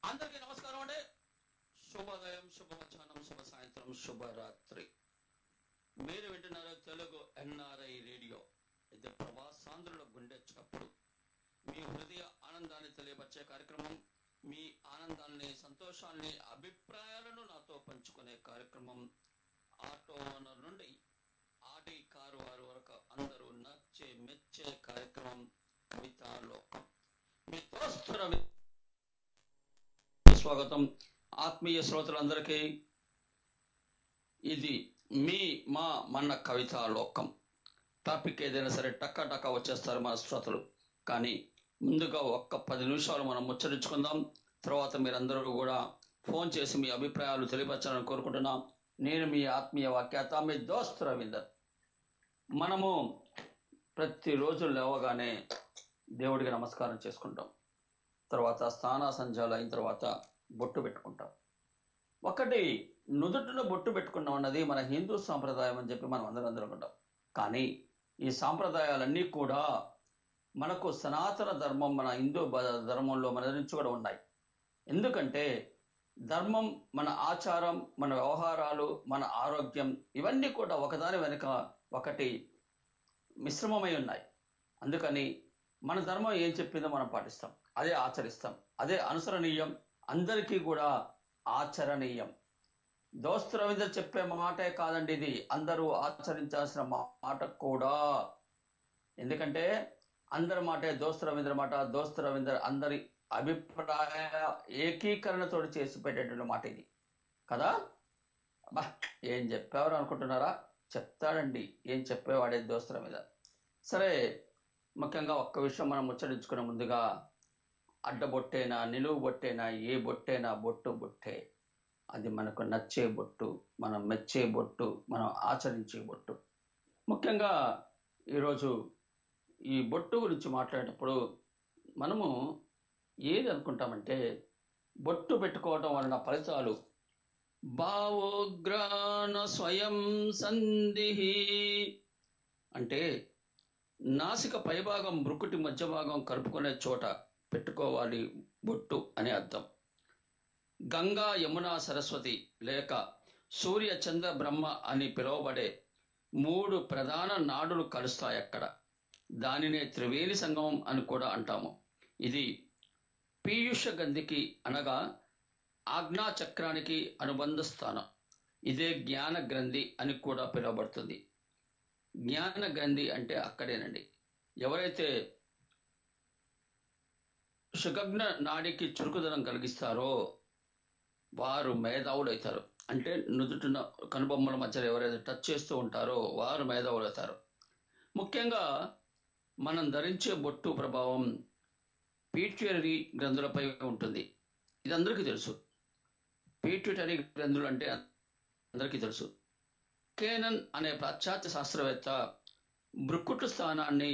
అందరికీ నమస్కారం అండి శుభోదయం శుభమధ్యాహ్నం శుభ సాయంత్రం శుభరాత్రి మీరు వింటున్నారు తెలుగు ఎన్ఆర్ఐ రేడియో ఇది ప్రవాసాంధ్రుల గుండె చప్పుడు మీ హృదయ ఆనందాన్ని తెలియపరిచే కార్యక్రమం మీ ఆనందాన్ని సంతోషాన్ని అభిప్రాయాలను నాతో పంచుకునే కార్యక్రమం ఆటో ఓనర్ నుండి ఆడి కారు వారి వరకు అందరూ నచ్చే మెచ్చే కార్యక్రమం కవితాలోకం మీ దోస్తుల స్వాగతం ఆత్మీయ శ్రోతలందరికీ ఇది మీ మా మన కవితా లోకం టాపిక్ ఏదైనా సరే టక్క టక్క వచ్చేస్తారు మన శ్రోతలు కానీ ముందుగా ఒక్క పది నిమిషాలు మనం ముచ్చరించుకుందాం తర్వాత మీరందరూ కూడా ఫోన్ చేసి మీ అభిప్రాయాలు తెలియపరచాలని కోరుకుంటున్నాం నేను మీ ఆత్మీయ వాక్యాత మీ దోస్తు రవీందర్ మనము ప్రతిరోజు లేవగానే దేవుడికి నమస్కారం చేసుకుంటాం తర్వాత స్నాన సంధ్యాలు అయిన తర్వాత బొట్టు పెట్టుకుంటాం ఒకటి నుదుటిన బొట్టు పెట్టుకున్నాం అన్నది మన హిందూ సాంప్రదాయం అని చెప్పి మనం అందరం అందరం అనుకుంటాం కానీ ఈ సాంప్రదాయాలన్నీ కూడా మనకు సనాతన ధర్మం మన హిందూ బ- ధర్మంలో మన నుంచి కూడా ఉన్నాయి ఎందుకంటే ధర్మం మన ఆచారం మన వ్యవహారాలు మన ఆరోగ్యం ఇవన్నీ కూడా ఒకదాని వెనుక ఒకటి మిశ్రమమై ఉన్నాయి అందుకని మన ధర్మం ఏం చెప్పిందో మనం పాటిస్తాం అదే ఆచరిస్తాం అదే అనుసరణీయం అందరికీ కూడా ఆచరణీయం దోస్తు రవీంద్ర చెప్పే మాటే కాదండి ఇది అందరూ ఆచరించాల్సిన మా- మాట కూడా ఎందుకంటే అందరి మాటే దోస్తు రవీంద్ర మాట దోస్తు రవీంద్ర అందరి అభిప్రాయ ఏకీకరణతో చేసి పెట్టేటువంటి మాట ఇది కదా బా ఏం చెప్పేవారు అనుకుంటున్నారా చెప్తాడండి ఏం చెప్పేవాడే దోస్తుల మీద సరే ముఖ్యంగా ఒక్క విషయం మనం ముచ్చరించుకునే ముందుగా అడ్డబొట్టేనా నిలువు బొట్టేనా ఏ బొట్టేనా బొట్టు బొట్టే అది మనకు నచ్చే బొట్టు మనం మెచ్చే బొట్టు మనం ఆచరించే బొట్టు ముఖ్యంగా ఈరోజు ఈ బొట్టు గురించి మాట్లాడేటప్పుడు మనము ఏది అనుకుంటామంటే బొట్టు పెట్టుకోవటం వలన ఫలితాలు భావోగ్రాన స్వయం సంధిహి అంటే నాసిక పైభాగం మృకుటి మధ్య భాగం కలుపుకునే చోట పెట్టుకోవాలి బొట్టు అనే అర్థం గంగా యమున సరస్వతి లేక సూర్య చంద్ర బ్రహ్మ అని పిలువబడే మూడు ప్రధాన నాడులు కలుస్తాయి అక్కడ దానినే త్రివేణి సంగమం అని కూడా అంటాము ఇది పీయూష గంధికి అనగా ఆజ్ఞా చక్రానికి అనుబంధ స్థానం ఇదే జ్ఞాన గ్రంథి అని కూడా పిలువబడుతుంది జ్ఞాన గ్రంథి అంటే అక్కడేనండి ఎవరైతే సుగగ్న నాడికి చురుకుదనం కలిగిస్తారో వారు మేధావులు అవుతారు అంటే నుదుటిన కనుబొమ్మల మధ్యలో ఎవరైతే టచ్ చేస్తూ ఉంటారో వారు మేధావులు అవుతారు ముఖ్యంగా మనం ధరించే బొట్టు ప్రభావం పీట్యూటరీ గ్రంథులపై ఉంటుంది ఇది అందరికీ తెలుసు పీట్యూటరీ గ్రంథులు అంటే అందరికీ తెలుసు కేనన్ అనే పాశ్చాత్య శాస్త్రవేత్త బృక్కుటు స్థానాన్ని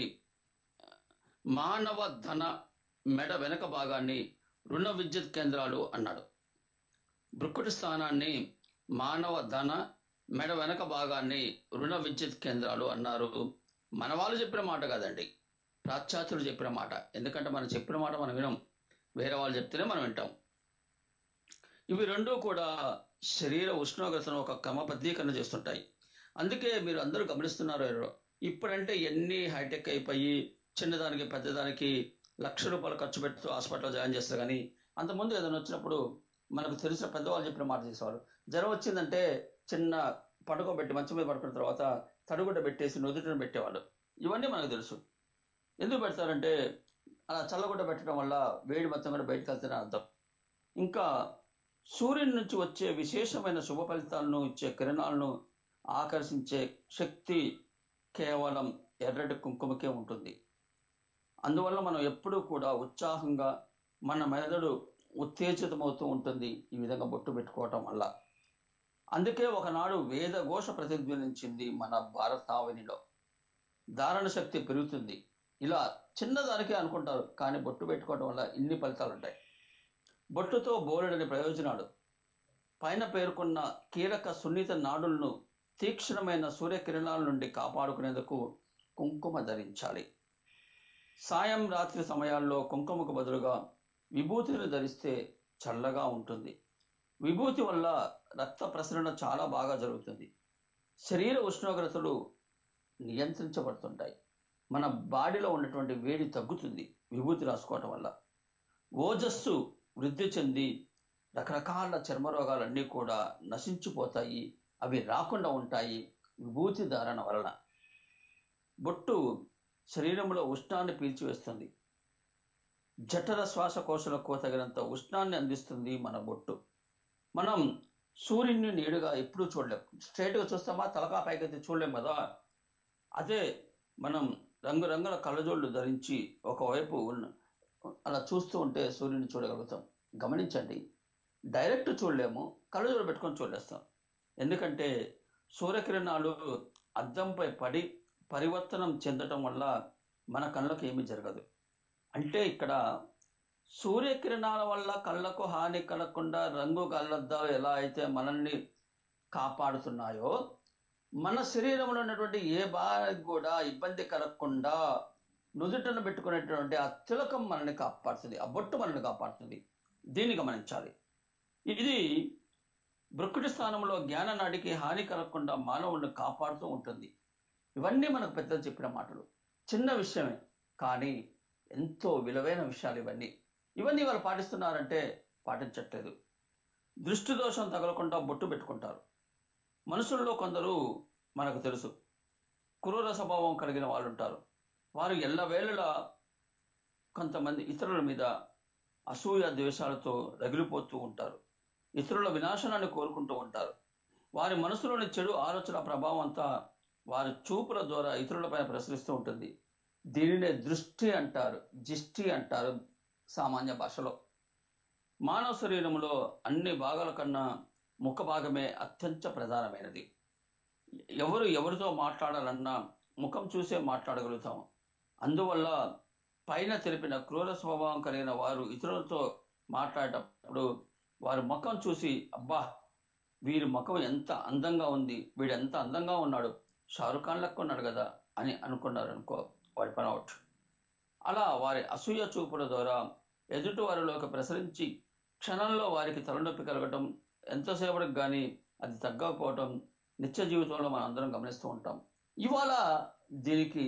మానవ ధన మెడ వెనక భాగాన్ని రుణ విద్యుత్ కేంద్రాలు అన్నాడు బృక్కుటి స్థానాన్ని మానవ ధన మెడ వెనక భాగాన్ని రుణ విద్యుత్ కేంద్రాలు అన్నారు మన వాళ్ళు చెప్పిన మాట కాదండి పాశ్చాత్యులు చెప్పిన మాట ఎందుకంటే మనం చెప్పిన మాట మనం వినం వేరే వాళ్ళు చెప్తేనే మనం వింటాం ఇవి రెండూ కూడా శరీర ఉష్ణోగ్రతను ఒక క్రమబద్ధీకరణ చేస్తుంటాయి అందుకే మీరు అందరూ గమనిస్తున్నారు ఎవరో. ఇప్పుడంటే ఎన్ని హైటెక్ అయిపోయి చిన్నదానికి పెద్దదానికి లక్ష రూపాయలు ఖర్చు పెడుతూ హాస్పిటల్లో జాయిన్ చేస్తారు కానీ అంతకుముందు ఏదైనా వచ్చినప్పుడు మనకు తెలిసిన పెద్దవాళ్ళు చెప్పిన మాట చేసేవారు జ్వరం వచ్చిందంటే చిన్న పడుకోబెట్టి మంచం మీద పడుకున్న తర్వాత తడుగుడ్డ పెట్టేసి నుదుటిని పెట్టేవాళ్ళు ఇవన్నీ మనకు తెలుసు ఎందుకు పెడతారంటే అలా చల్లగుడ్డ పెట్టడం వల్ల వేడి మొత్తం కూడా బయటకు వెళ్తేనే అర్థం ఇంకా సూర్యుని నుంచి వచ్చే విశేషమైన శుభ ఫలితాలను ఇచ్చే కిరణాలను ఆకర్షించే శక్తి కేవలం ఎర్రటి కుంకుమకే ఉంటుంది అందువల్ల మనం ఎప్పుడూ కూడా ఉత్సాహంగా మన మెదడు ఉత్తేజితమవుతూ ఉంటుంది ఈ విధంగా బొట్టు పెట్టుకోవటం వల్ల అందుకే ఒకనాడు వేదఘోష ప్రతిధ్వనించింది మన భారతావనిలో ధారణ శక్తి పెరుగుతుంది ఇలా చిన్నదానికే అనుకుంటారు కానీ బొట్టు పెట్టుకోవటం వల్ల ఇన్ని ఫలితాలు ఉంటాయి బొట్టుతో బోలెడని ప్రయోజనాలు పైన పేర్కొన్న కీలక సున్నిత నాడులను తీక్షణమైన సూర్యకిరణాల నుండి కాపాడుకునేందుకు కుంకుమ ధరించాలి సాయం రాత్రి సమయాల్లో కుంకుమకు బదులుగా విభూతిని ధరిస్తే చల్లగా ఉంటుంది విభూతి వల్ల రక్త ప్రసరణ చాలా బాగా జరుగుతుంది శరీర ఉష్ణోగ్రతలు నియంత్రించబడుతుంటాయి మన బాడీలో ఉన్నటువంటి వేడి తగ్గుతుంది విభూతి రాసుకోవటం వల్ల ఓజస్సు వృద్ధి చెంది రకరకాల చర్మ రోగాలన్నీ కూడా నశించిపోతాయి అవి రాకుండా ఉంటాయి విభూతి ధారణ వలన బొట్టు శరీరంలో ఉష్ణాన్ని పీల్చివేస్తుంది జఠర శ్వాసకోశలకు తగినంత ఉష్ణాన్ని అందిస్తుంది మన బొట్టు మనం సూర్యుని నీడుగా ఎప్పుడూ చూడలేం స్ట్రైట్గా చూస్తామా తలకా పైకైతే చూడలేం కదా అదే మనం రంగురంగుల కళ్ళజోళ్ళు ధరించి ఒకవైపు ఉన్న అలా చూస్తూ ఉంటే సూర్యుని చూడగలుగుతాం గమనించండి డైరెక్ట్ చూడలేము కళ్ళజోడు పెట్టుకొని చూడలేస్తాం ఎందుకంటే సూర్యకిరణాలు అద్దంపై పడి పరివర్తనం చెందటం వల్ల మన కళ్ళకు ఏమీ జరగదు అంటే ఇక్కడ సూర్యకిరణాల వల్ల కళ్ళకు హాని కలగకుండా రంగు కళ్ళద్దాలు ఎలా అయితే మనల్ని కాపాడుతున్నాయో మన శరీరంలో ఉన్నటువంటి ఏ బాధకు కూడా ఇబ్బంది కలగకుండా నుదుటను పెట్టుకునేటువంటి ఆ తిలకం మనల్ని కాపాడుతుంది ఆ బొట్టు మనల్ని కాపాడుతుంది దీన్ని గమనించాలి ఇది బృక్కుటి స్థానంలో జ్ఞాన నాడికి హాని కలగకుండా మానవుడిని కాపాడుతూ ఉంటుంది ఇవన్నీ మనకు పెద్దలు చెప్పిన మాటలు చిన్న విషయమే కానీ ఎంతో విలువైన విషయాలు ఇవన్నీ ఇవన్నీ వాళ్ళు పాటిస్తున్నారంటే పాటించట్లేదు దృష్టి దోషం తగలకుండా బొట్టు పెట్టుకుంటారు మనుషుల్లో కొందరు మనకు తెలుసు క్రూర స్వభావం కలిగిన వాళ్ళు ఉంటారు వారు ఎల్లవేళలా కొంతమంది ఇతరుల మీద అసూయ ద్వేషాలతో రగిలిపోతూ ఉంటారు ఇతరుల వినాశనాన్ని కోరుకుంటూ ఉంటారు వారి మనసులోని చెడు ఆలోచన ప్రభావం అంతా వారి చూపుల ద్వారా ఇతరులపైన ప్రసరిస్తూ ఉంటుంది దీనినే దృష్టి అంటారు జిష్టి అంటారు సామాన్య భాషలో మానవ శరీరంలో అన్ని భాగాల కన్నా ముఖ భాగమే అత్యంత ప్రధానమైనది ఎవరు ఎవరితో మాట్లాడాలన్నా ముఖం చూసే మాట్లాడగలుగుతాం అందువల్ల పైన తెలిపిన క్రూర స్వభావం కలిగిన వారు ఇతరులతో మాట్లాడేటప్పుడు వారి ముఖం చూసి అబ్బా వీరి ముఖం ఎంత అందంగా ఉంది వీడు ఎంత అందంగా ఉన్నాడు షారుఖ్ ఖాన్ లెక్క ఉన్నాడు కదా అని అనుకున్నారు అనుకో వాడి పని అవుట్ అలా వారి అసూయ చూపుల ద్వారా ఎదుటి వారిలోకి ప్రసరించి క్షణంలో వారికి తలనొప్పి కలగటం ఎంతసేపటికి కానీ అది తగ్గకపోవటం నిత్య జీవితంలో మనం అందరం గమనిస్తూ ఉంటాం ఇవాళ దీనికి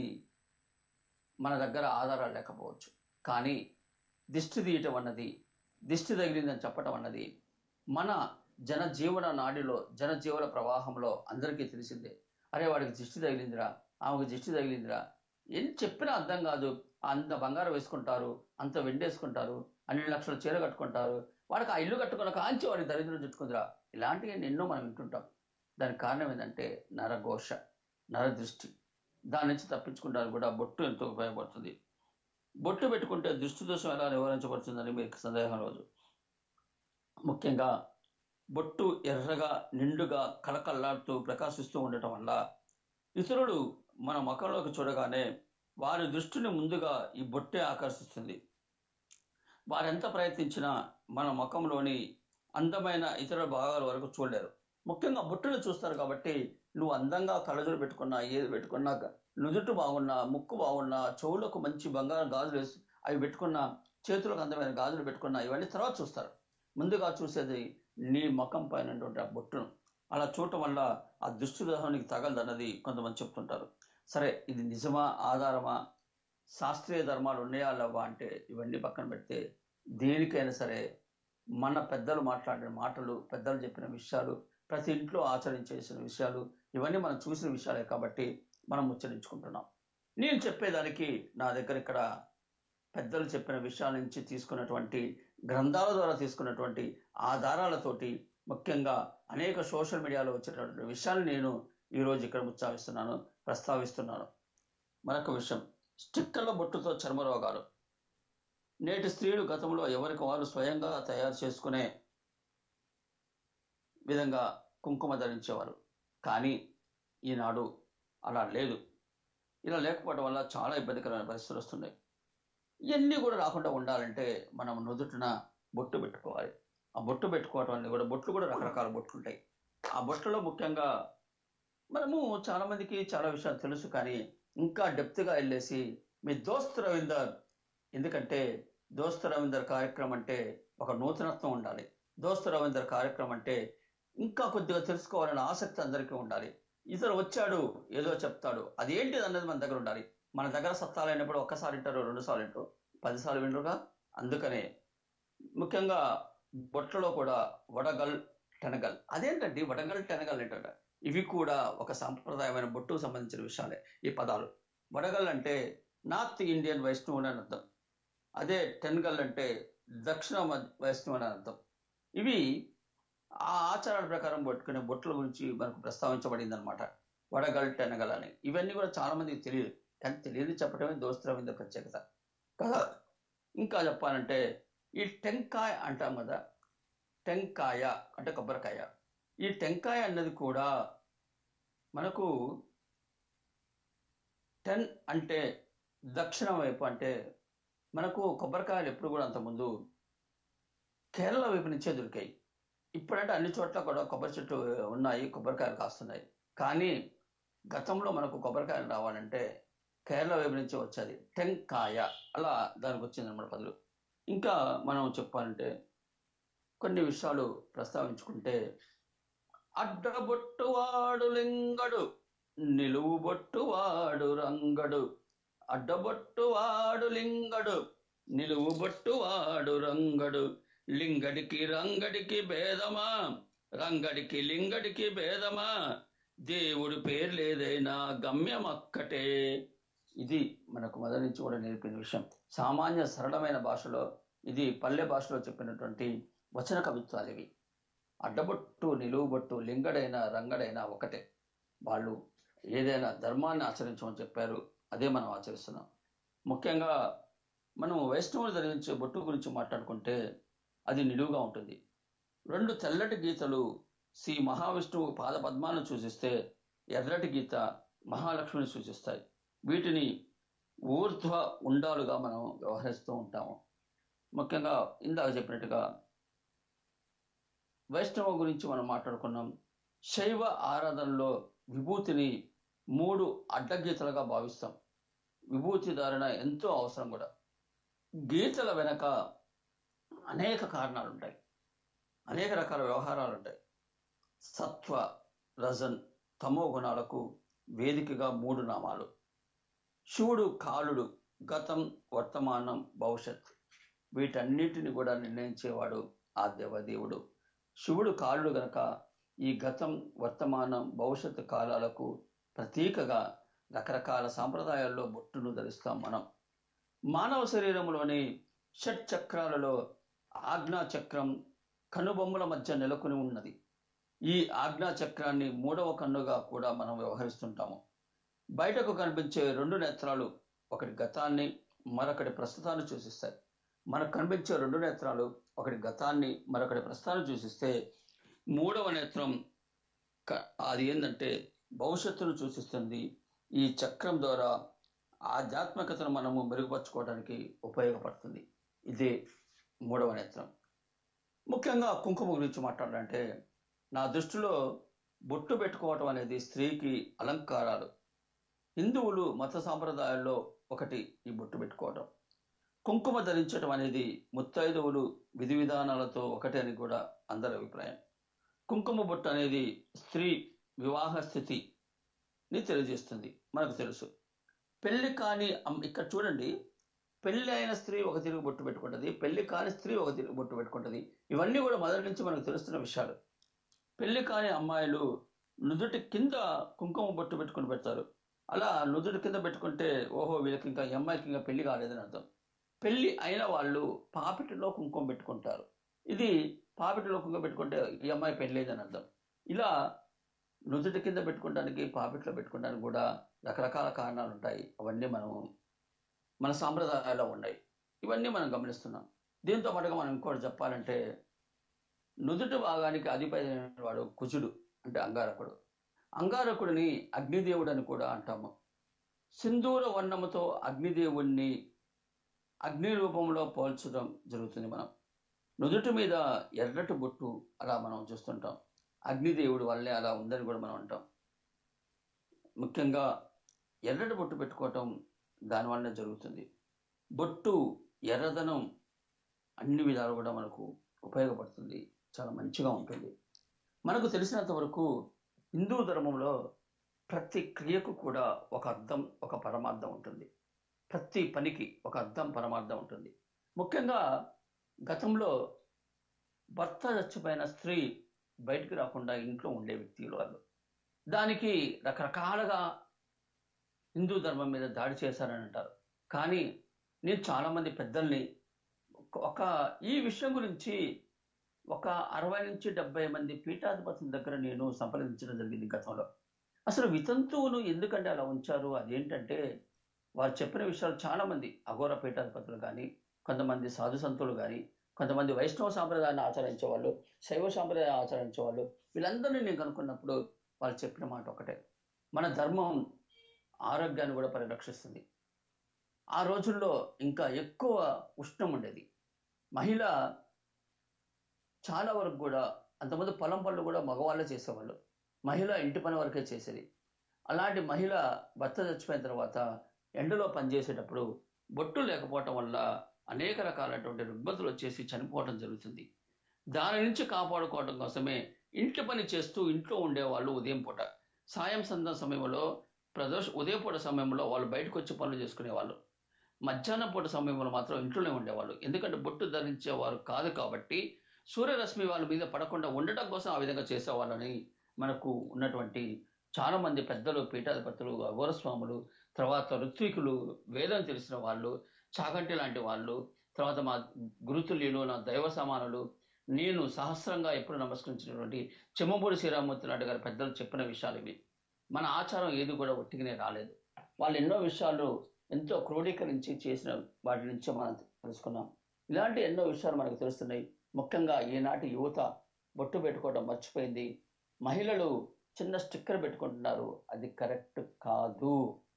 మన దగ్గర ఆధారాలు లేకపోవచ్చు కానీ దిష్టి తీయటం అన్నది దిష్టి తగిలిందని చెప్పటం అన్నది మన జనజీవన నాడిలో జనజీవన ప్రవాహంలో అందరికీ తెలిసిందే అరే వాడికి దిష్టి తగిలిందిరా ఆమెకు దిష్టి తగిలిందిరా ఏం చెప్పినా అర్థం కాదు అంత బంగారం వేసుకుంటారు అంత వెండేసుకుంటారు అన్ని లక్షల చీర కట్టుకుంటారు వాడికి ఆ ఇల్లు కట్టుకున్న కాంచి వాడికి దరిద్రం చుట్టుకుందిరా ఇలాంటివి ఎన్నో మనం వింటుంటాం దానికి కారణం ఏంటంటే నరఘోష నరదృష్టి దాని నుంచి తప్పించుకుంటానికి కూడా బొట్టు ఎంతో ఉపయోగపడుతుంది బొట్టు పెట్టుకుంటే దృష్టి దోషం ఎలా నివారించబడుతుందని మీకు సందేహం రోజు ముఖ్యంగా బొట్టు ఎర్రగా నిండుగా కలకల్లాడుతూ ప్రకాశిస్తూ ఉండటం వల్ల ఇతరులు మన ముఖంలోకి చూడగానే వారి దృష్టిని ముందుగా ఈ బొట్టే ఆకర్షిస్తుంది వారెంత ప్రయత్నించినా మన ముఖంలోని అందమైన ఇతర భాగాల వరకు చూడలేరు ముఖ్యంగా బొట్టును చూస్తారు కాబట్టి నువ్వు అందంగా కళ్ళజోడు పెట్టుకున్నా ఏది పెట్టుకున్నా నుదుటు బాగున్నా ముక్కు బాగున్నా చెవులకు మంచి బంగారం గాజులు వేసి అవి పెట్టుకున్నా చేతులకు అందమైన గాజులు పెట్టుకున్నా ఇవన్నీ తర్వాత చూస్తారు ముందుగా చూసేది నీ ముఖం పైన ఉన్నటువంటి ఆ బొట్టును అలా చూడటం వల్ల ఆ దృష్టి దోహానికి తగలదన్నది కొంతమంది చెప్తుంటారు సరే ఇది నిజమా ఆధారమా శాస్త్రీయ ధర్మాలు ఉన్నాయా లేవా అంటే ఇవన్నీ పక్కన పెడితే దేనికైనా సరే మన పెద్దలు మాట్లాడిన మాటలు పెద్దలు చెప్పిన విషయాలు ప్రతి ఇంట్లో ఆచరించేసిన విషయాలు ఇవన్నీ మనం చూసిన విషయాలే కాబట్టి మనం ఉచ్చరించుకుంటున్నాం నేను చెప్పేదానికి నా దగ్గర ఇక్కడ పెద్దలు చెప్పిన విషయాల నుంచి తీసుకున్నటువంటి గ్రంథాల ద్వారా తీసుకున్నటువంటి ఆధారాలతోటి ముఖ్యంగా అనేక సోషల్ మీడియాలో వచ్చేటటువంటి విషయాలు నేను ఈరోజు ఇక్కడ ఉత్సాహిస్తున్నాను ప్రస్తావిస్తున్నాను మరొక విషయం స్టిక్కర్ల బొట్టుతో చర్మ రోగాలు నేటి స్త్రీలు గతంలో ఎవరికి వారు స్వయంగా తయారు చేసుకునే విధంగా కుంకుమ ధరించేవారు కానీ ఈనాడు అలా లేదు ఇలా లేకపోవడం వల్ల చాలా ఇబ్బందికరమైన పరిస్థితులు వస్తున్నాయి ఇవన్నీ కూడా రాకుండా ఉండాలంటే మనం నుదుటిన బొట్టు పెట్టుకోవాలి ఆ బొట్టు పెట్టుకోవటం అనేది కూడా బొట్లు కూడా రకరకాల బొట్లు ఉంటాయి ఆ బొట్టులో ముఖ్యంగా మనము చాలా మందికి చాలా విషయాలు తెలుసు కానీ ఇంకా డెప్త్గా వెళ్ళేసి మీ దోస్త్ రవీందర్ ఎందుకంటే దోస్తు రవీందర్ కార్యక్రమం అంటే ఒక నూతనత్వం ఉండాలి దోస్తు రవీందర్ కార్యక్రమం అంటే ఇంకా కొద్దిగా తెలుసుకోవాలనే ఆసక్తి అందరికీ ఉండాలి ఇతను వచ్చాడు ఏదో చెప్తాడు అది ఏంటిది అన్నది మన దగ్గర ఉండాలి మన దగ్గర సత్తాలు అయినప్పుడు ఒక్కసారి వింటారు రెండు సార్లు వింటారు పదిసార్లు వింటారుగా అందుకనే ముఖ్యంగా బొట్లలో కూడా వడగల్ టెనగల్ అదేంటండి వడగల్ టెనగల్ ఏంటంట ఇవి కూడా ఒక సాంప్రదాయమైన బొట్టుకు సంబంధించిన విషయాలే ఈ పదాలు వడగల్ అంటే నార్త్ ఇండియన్ వైష్ణవుడు అని అర్థం అదే టెన్గల్ అంటే దక్షిణ మధ్య వైష్ణవుడు అని అర్థం ఇవి ఆ ఆచారాల ప్రకారం పట్టుకునే బొట్ల గురించి మనకు ప్రస్తావించబడింది అనమాట వడగల్ టెనగల్ అని ఇవన్నీ కూడా చాలా మందికి తెలియదు కానీ తెలియదు చెప్పడమే దోస్తు రవీంద్ర ప్రత్యేకత కదా ఇంకా చెప్పాలంటే ఈ టెంకాయ అంటాం కదా టెంకాయ అంటే కొబ్బరికాయ ఈ టెంకాయ అన్నది కూడా మనకు టెన్ అంటే దక్షిణం వైపు అంటే మనకు కొబ్బరికాయలు ఎప్పుడు కూడా అంతకుముందు కేరళ వైపు నుంచే దొరికాయి ఇప్పుడంటే అన్ని చోట్ల కూడా కొబ్బరి చెట్లు ఉన్నాయి కొబ్బరికాయలు కాస్తున్నాయి కానీ గతంలో మనకు కొబ్బరికాయలు రావాలంటే కేరళ వైపు నుంచి వచ్చేది టెంకాయ అలా దానికి వచ్చింది అనమాట పదులు ఇంకా మనం చెప్పాలంటే కొన్ని విషయాలు ప్రస్తావించుకుంటే అడ్డబొట్టువాడు లింగడు నిలువు బొట్టువాడు రంగడు అడ్డబొట్టువాడు లింగడు నిలువు బొట్టువాడు రంగడు లింగడికి రంగడికి భేదమా రంగడికి లింగడికి భేదమా దేవుడి పేరు లేదైనా గమ్యం అక్కటే ఇది మనకు మొదటి నుంచి కూడా నేర్పిన విషయం సామాన్య సరళమైన భాషలో ఇది పల్లె భాషలో చెప్పినటువంటి వచన కవిత్వాలు ఇవి అడ్డబొట్టు నిలువుబొట్టు లింగడైనా రంగడైనా ఒకటే వాళ్ళు ఏదైనా ధర్మాన్ని ఆచరించమని చెప్పారు అదే మనం ఆచరిస్తున్నాం ముఖ్యంగా మనం వైష్ణవులు ధరించే బొట్టు గురించి మాట్లాడుకుంటే అది నిలువుగా ఉంటుంది రెండు తెల్లటి గీతలు శ్రీ మహావిష్ణువు పాద పద్మాలను సూచిస్తే ఎర్రటి గీత మహాలక్ష్మిని సూచిస్తాయి వీటిని ఊర్ధ్వ ఉండాలుగా మనం వ్యవహరిస్తూ ఉంటాము ముఖ్యంగా ఇందాక చెప్పినట్టుగా వైష్ణవ గురించి మనం మాట్లాడుకున్నాం శైవ ఆరాధనలో విభూతిని మూడు అడ్డగీతలుగా భావిస్తాం విభూతి ధారణ ఎంతో అవసరం కూడా గీతల వెనక అనేక కారణాలు ఉంటాయి అనేక రకాల వ్యవహారాలు ఉంటాయి సత్వ రజన్ తమో గుణాలకు వేదికగా మూడు నామాలు శివుడు కాలుడు గతం వర్తమానం భవిష్యత్ వీటన్నిటిని కూడా నిర్ణయించేవాడు ఆ దేవదేవుడు శివుడు కాలుడు గనక ఈ గతం వర్తమానం భవిష్యత్తు కాలాలకు ప్రతీకగా రకరకాల సాంప్రదాయాల్లో బొట్టును ధరిస్తాం మనం మానవ శరీరంలోని షట్ చక్రాలలో ఆజ్ఞా చక్రం కనుబొమ్మల మధ్య నెలకొని ఉన్నది ఈ ఆజ్ఞా చక్రాన్ని మూడవ కన్నుగా కూడా మనం వ్యవహరిస్తుంటాము బయటకు కనిపించే రెండు నేత్రాలు ఒకటి గతాన్ని మరొకటి ప్రస్తుతాన్ని సూచిస్తాయి మనకు కనిపించే రెండు నేత్రాలు ఒకటి గతాన్ని మరొకటి ప్రస్తుతాన్ని సూచిస్తే మూడవ నేత్రం క- అది ఏంటంటే భవిష్యత్తును సూచిస్తుంది ఈ చక్రం ద్వారా ఆధ్యాత్మికతను మనము మెరుగుపరచుకోవడానికి ఉపయోగపడుతుంది ఇదే మూడవ నేత్రం ముఖ్యంగా కుంకుమ గురించి మాట్లాడాలంటే నా దృష్టిలో బొట్టు పెట్టుకోవటం అనేది స్త్రీకి అలంకారాలు హిందువులు మత సాంప్రదాయాల్లో ఒకటి ఈ బొట్టు పెట్టుకోవటం కుంకుమ ధరించడం అనేది ముత్తైదువులు విధి విధానాలతో ఒకటే అని కూడా అందరి అభిప్రాయం కుంకుమ బొట్టు అనేది స్త్రీ వివాహ స్థితిని తెలియజేస్తుంది మనకు తెలుసు పెళ్లి కాని అమ్- ఇక్కడ చూడండి పెళ్లి అయిన స్త్రీ ఒక తిరుగు బొట్టు పెట్టుకుంటుంది పెళ్లి కాని స్త్రీ ఒక తిరుగు బొట్టు పెట్టుకుంటుంది ఇవన్నీ కూడా మొదటి నుంచి మనకు తెలుస్తున్న విషయాలు పెళ్లి కాని అమ్మాయిలు నుదుటి కింద కుంకుమ బొట్టు పెట్టుకుని పెడతారు అలా నుదుటి కింద పెట్టుకుంటే ఓహో వీళ్ళకి ఇంకా ఈ అమ్మాయికి ఇంకా పెళ్లి కాలేదని అర్థం పెళ్లి అయిన వాళ్ళు పాపిటిలో కుంకుమ పెట్టుకుంటారు ఇది పాపిటిలో కుంకుమ పెట్టుకుంటే ఈ అమ్మాయి పెళ్ళేదని అర్థం ఇలా నుదుటి కింద పెట్టుకోవడానికి పాపిట్లో పెట్టుకోవడానికి కూడా రకరకాల కారణాలు ఉంటాయి అవన్నీ మనం మన సాంప్రదాయాల్లో ఉన్నాయి ఇవన్నీ మనం గమనిస్తున్నాం దీంతో పాటుగా మనం ఇంకోటి చెప్పాలంటే నుదుటి భాగానికి అధిపతి వాడు కుజుడు అంటే అంగారకుడు అంగారకుడిని అగ్నిదేవుడు అని కూడా అంటాము సింధూర వర్ణముతో అగ్నిదేవుణ్ణి అగ్ని రూపంలో పోల్చడం జరుగుతుంది మనం నుదుటి మీద ఎర్రటి బొట్టు అలా మనం చూస్తుంటాం అగ్నిదేవుడి వల్లే అలా ఉందని కూడా మనం అంటాం ముఖ్యంగా ఎర్రటి బొట్టు పెట్టుకోవటం దానివల్లనే జరుగుతుంది బొట్టు ఎర్రదనం అన్ని విధాలు కూడా మనకు ఉపయోగపడుతుంది చాలా మంచిగా ఉంటుంది మనకు తెలిసినంత వరకు హిందూ ధర్మంలో ప్రతి క్రియకు కూడా ఒక అర్థం ఒక పరమార్థం ఉంటుంది ప్రతి పనికి ఒక అర్థం పరమార్థం ఉంటుంది ముఖ్యంగా గతంలో భర్త చచ్చిపోయిన స్త్రీ బయటికి రాకుండా ఇంట్లో ఉండే వ్యక్తులు వాళ్ళు దానికి రకరకాలుగా హిందూ ధర్మం మీద దాడి చేశారని అంటారు కానీ నేను చాలామంది పెద్దల్ని ఒక ఈ విషయం గురించి ఒక అరవై నుంచి డెబ్బై మంది పీఠాధిపతుల దగ్గర నేను సంప్రదించడం జరిగింది గతంలో అసలు వితంతువును ఎందుకంటే అలా ఉంచారు అదేంటంటే వారు చెప్పిన విషయాలు చాలామంది అఘోర పీఠాధిపతులు కానీ కొంతమంది సాధు సంతులు కానీ కొంతమంది వైష్ణవ సాంప్రదాయాన్ని ఆచరించే వాళ్ళు శైవ సాంప్రదాయాన్ని ఆచరించే వాళ్ళు వీళ్ళందరినీ నేను కనుక్కున్నప్పుడు వాళ్ళు చెప్పిన మాట ఒకటే మన ధర్మం ఆరోగ్యాన్ని కూడా పరిరక్షిస్తుంది ఆ రోజుల్లో ఇంకా ఎక్కువ ఉష్ణం ఉండేది మహిళ చాలా వరకు కూడా అంతమంది పొలం పనులు కూడా మగవాళ్ళే చేసేవాళ్ళు మహిళ ఇంటి పని వరకే చేసేది అలాంటి మహిళ భర్త చచ్చిపోయిన తర్వాత ఎండలో పనిచేసేటప్పుడు బొట్టు లేకపోవటం వల్ల అనేక రకాలైనటువంటి రుగ్మతులు వచ్చేసి చనిపోవటం జరుగుతుంది దాని నుంచి కాపాడుకోవడం కోసమే ఇంటి పని చేస్తూ ఇంట్లో ఉండేవాళ్ళు ఉదయం పూట సాయం సంధ్య సమయంలో ప్రదోష ఉదయం పూట సమయంలో వాళ్ళు బయటకు వచ్చి పనులు చేసుకునేవాళ్ళు మధ్యాహ్నం పూట సమయంలో మాత్రం ఇంట్లోనే ఉండేవాళ్ళు ఎందుకంటే బొట్టు ధరించేవారు కాదు కాబట్టి సూర్యరశ్మి వాళ్ళ మీద పడకుండా ఉండటం కోసం ఆ విధంగా చేసేవాళ్ళని మనకు ఉన్నటువంటి చాలా మంది పెద్దలు పీఠాధిపతులు అఘోరస్వాములు తర్వాత ఋత్వికులు వేదం తెలిసిన వాళ్ళు చాగంటి లాంటి వాళ్ళు తర్వాత మా గురుతుల్యులు నా దైవ సమానులు నేను సహస్రంగా ఎప్పుడు నమస్కరించినటువంటి చెమ్మపూడి శ్రీరామూర్తి నాయుడు గారి పెద్దలు చెప్పిన విషయాలు ఇవి మన ఆచారం ఏది కూడా ఒట్టిగానే రాలేదు వాళ్ళు ఎన్నో విషయాలు ఎంతో క్రోడీకరించి చేసిన వాటి నుంచి మనం తెలుసుకున్నాం ఇలాంటి ఎన్నో విషయాలు మనకు తెలుస్తున్నాయి ముఖ్యంగా ఈనాటి యువత బొట్టు పెట్టుకోవడం మర్చిపోయింది మహిళలు చిన్న స్టిక్కర్ పెట్టుకుంటున్నారు అది కరెక్ట్ కాదు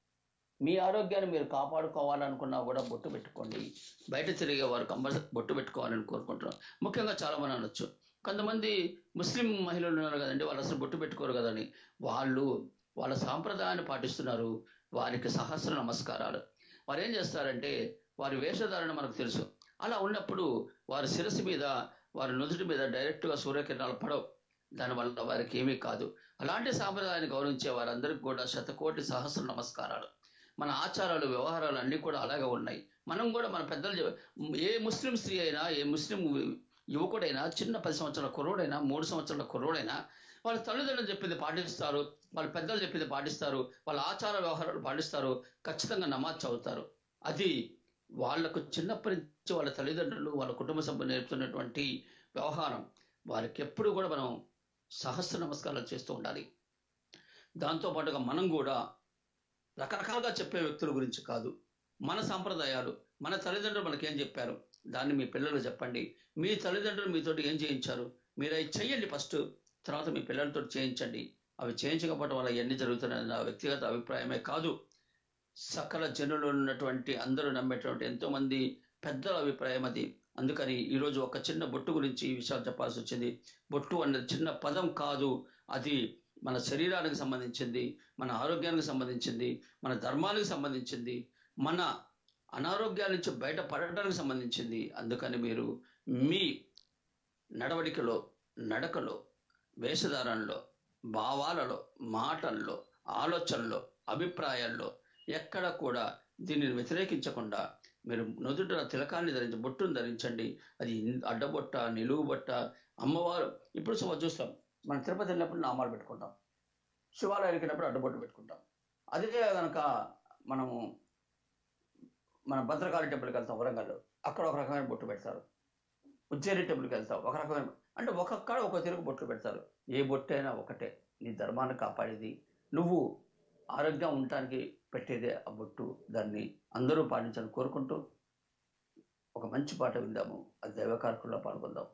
మీ ఆరోగ్యాన్ని మీరు కాపాడుకోవాలనుకున్నా కూడా బొట్టు పెట్టుకోండి బయట తిరిగే వారు కంపల్సరీ బొట్టు పెట్టుకోవాలని కోరుకుంటున్నాం ముఖ్యంగా చాలా మంది అనొచ్చు కొంతమంది ముస్లిం మహిళలు ఉన్నారు కదండి వాళ్ళు అసలు బొట్టు పెట్టుకోరు కదని వాళ్ళు వాళ్ళ సాంప్రదాయాన్ని పాటిస్తున్నారు వారికి సహస్ర నమస్కారాలు వారు ఏం చేస్తారంటే వారి వేషధారణ మనకు తెలుసు అలా ఉన్నప్పుడు వారి శిరస్సు మీద వారి నుదుటి మీద డైరెక్ట్గా సూర్యకిరణాలు పడవు దానివల్ల వారికి ఏమీ కాదు అలాంటి సాంప్రదాయాన్ని గౌరవించే వారందరికీ కూడా శతకోటి సహస్ర నమస్కారాలు మన ఆచారాలు వ్యవహారాలు అన్నీ కూడా అలాగే ఉన్నాయి మనం కూడా మన పెద్దలు చె- ఏ ముస్లిం స్త్రీ అయినా ఏ ముస్లిం యువకుడైనా చిన్న పది సంవత్సరాల కుర్రోడైనా మూడు సంవత్సరాల కుర్రోడైనా వాళ్ళ తల్లిదండ్రులు చెప్పింది పాటిస్తారు వాళ్ళ పెద్దలు చెప్పింది పాటిస్తారు వాళ్ళ ఆచార వ్యవహారాలు పాటిస్తారు ఖచ్చితంగా నమాజ్ చదువుతారు అది వాళ్లకు చిన్నప్పటి నుంచి వాళ్ళ తల్లిదండ్రులు వాళ్ళ కుటుంబ సభ్యులు నేర్పుతున్నటువంటి వ్యవహారం వారికి ఎప్పుడు కూడా మనం సహస్ర నమస్కారాలు చేస్తూ ఉండాలి దాంతో పాటుగా మనం కూడా రకరకాలుగా చెప్పే వ్యక్తుల గురించి కాదు మన సాంప్రదాయాలు మన తల్లిదండ్రులు మనకేం చెప్పారు దాన్ని మీ పిల్లలు చెప్పండి మీ తల్లిదండ్రులు మీతోటి ఏం చేయించారు మీరు అవి చెయ్యండి ఫస్ట్ తర్వాత మీ పిల్లలతో చేయించండి అవి చేయించకపోవడం వల్ల ఎన్ని జరుగుతున్నాయి నా వ్యక్తిగత అభిప్రాయమే కాదు సకల జనులు ఉన్నటువంటి అందరూ నమ్మేటువంటి ఎంతో మంది పెద్దల అభిప్రాయం అది అందుకని ఈరోజు ఒక చిన్న బొట్టు గురించి ఈ విషయాలు చెప్పాల్సి వచ్చింది బొట్టు అన్నది చిన్న పదం కాదు అది మన శరీరానికి సంబంధించింది మన ఆరోగ్యానికి సంబంధించింది మన ధర్మానికి సంబంధించింది మన అనారోగ్యాల నుంచి బయటపడటానికి సంబంధించింది అందుకని మీరు మీ నడవడికలో నడకలో వేషధారణలో భావాలలో మాటల్లో ఆలోచనలో అభిప్రాయాల్లో ఎక్కడ కూడా దీనిని వ్యతిరేకించకుండా మీరు నుదుట తిలకాన్ని ధరించి బొట్టును ధరించండి అది ఇన్- అడ్డబొట్ట నిలువు బొట్ట అమ్మవారు ఇప్పుడు సో చూస్తాం మనం తిరుపతి వెళ్ళినప్పుడు నామాలు పెట్టుకుంటాం శివాలయానికి వెళ్ళినప్పుడు అడ్డబొట్టు పెట్టుకుంటాం అదే కనుక మనము మన భద్రకాళి టెంపుల్కి వెళ్తాం వరంగల్లో అక్కడ ఒక రకమైన బొట్టు పెడతారు ఉజ్జయిని టెంపుల్కి వెళ్తాం ఒక రకమైన అంటే ఒక్కొక్కడ ఒక తిరుగు బొట్లు పెడతారు ఏ బొట్టు అయినా ఒకటే నీ ధర్మాన్ని కాపాడేది నువ్వు ఆరోగ్యం ఉండటానికి పెట్టేదే ఆ బొట్టు దాన్ని అందరూ పాటించాలని కోరుకుంటూ ఒక మంచి పాట విందాము అది దైవ కార్యక్రమంలో పాల్గొందాం